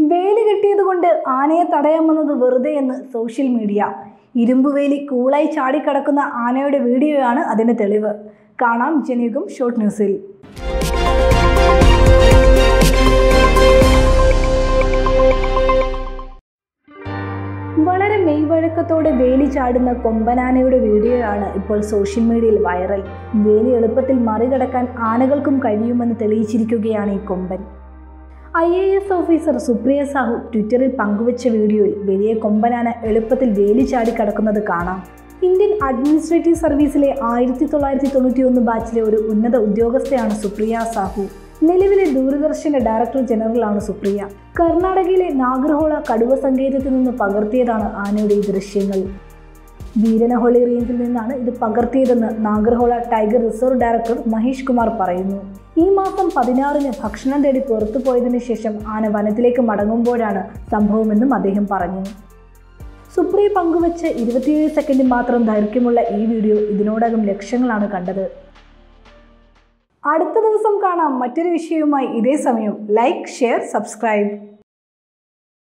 വേലി കെട്ടിയതുകൊണ്ട് ആനയെ തടയാമെന്നത് വെറുതെ എന്ന് സോഷ്യൽ മീഡിയ ഇരുമ്പുവേലി കൂളായി ചാടിക്കടക്കുന്ന ആനയുടെ വീഡിയോയാണ് അതിന് തെളിവ് കാണാം ജനയുഗം ഷോർട്ട് ന്യൂസിൽ വളരെ മെയ്വഴക്കത്തോടെ വേലി ചാടുന്ന കൊമ്പനാനയുടെ വീഡിയോയാണ് ഇപ്പോൾ സോഷ്യൽ മീഡിയയിൽ വൈറൽ വേലി എളുപ്പത്തിൽ മറികടക്കാൻ ആനകൾക്കും കഴിയുമെന്ന് തെളിയിച്ചിരിക്കുകയാണ് ഈ കൊമ്പൻ I A S officer Supriya Sahu ട്വിറ്ററിൽ പങ്കുവച്ച വീഡിയോയിൽ വലിയ കൊമ്പനാന എളുപ്പത്തിൽ വേലി ചാടി കടക്കുന്നത് കാണാം ഇന്ത്യൻ അഡ്മിനിസ്ട്രേറ്റീവ് സർവീസിലെ ആയിരത്തി തൊള്ളായിരത്തി തൊണ്ണൂറ്റി ഒന്ന് ബാച്ചിലെ ഒരു ഉന്നത ഉദ്യോഗസ്ഥയാണ് സുപ്രിയ സാഹു നിലവിലെ ദൂരദർശന്റെ ഡയറക്ടർ ജനറലാണ് സുപ്രിയ കർണാടകയിലെ നാഗർഹോള കടുവ സങ്കേതത്തിൽ നിന്ന് പകർത്തിയതാണ് ആനയുടെ ഈ ദൃശ്യങ്ങൾ വീരനഹൊളി റേഞ്ചിൽ നിന്നാണ് ഇത് പകർത്തിയതെന്ന് Nagarhole tiger reserve director Mahesh Kumar പറയുന്നു ഈ മാസം പതിനാറിന് ഭക്ഷണം തേടി പുറത്തു പോയതിനു ശേഷം ആന വനത്തിലേക്ക് മടങ്ങുമ്പോഴാണ് സംഭവമെന്നും അദ്ദേഹം പറഞ്ഞു സുപ്രിയ പങ്കുവച്ച് ഇരുപത്തിയേഴ് സെക്കൻഡ് മാത്രം ദൈർഘ്യമുള്ള ഈ വീഡിയോ ഇതിനോടകം ലക്ഷങ്ങളാണ് കണ്ടത് അടുത്ത ദിവസം കാണാം മറ്റൊരു വിഷയവുമായി ഇതേ സമയം ലൈക്ക് ഷെയർ സബ്സ്ക്രൈബ്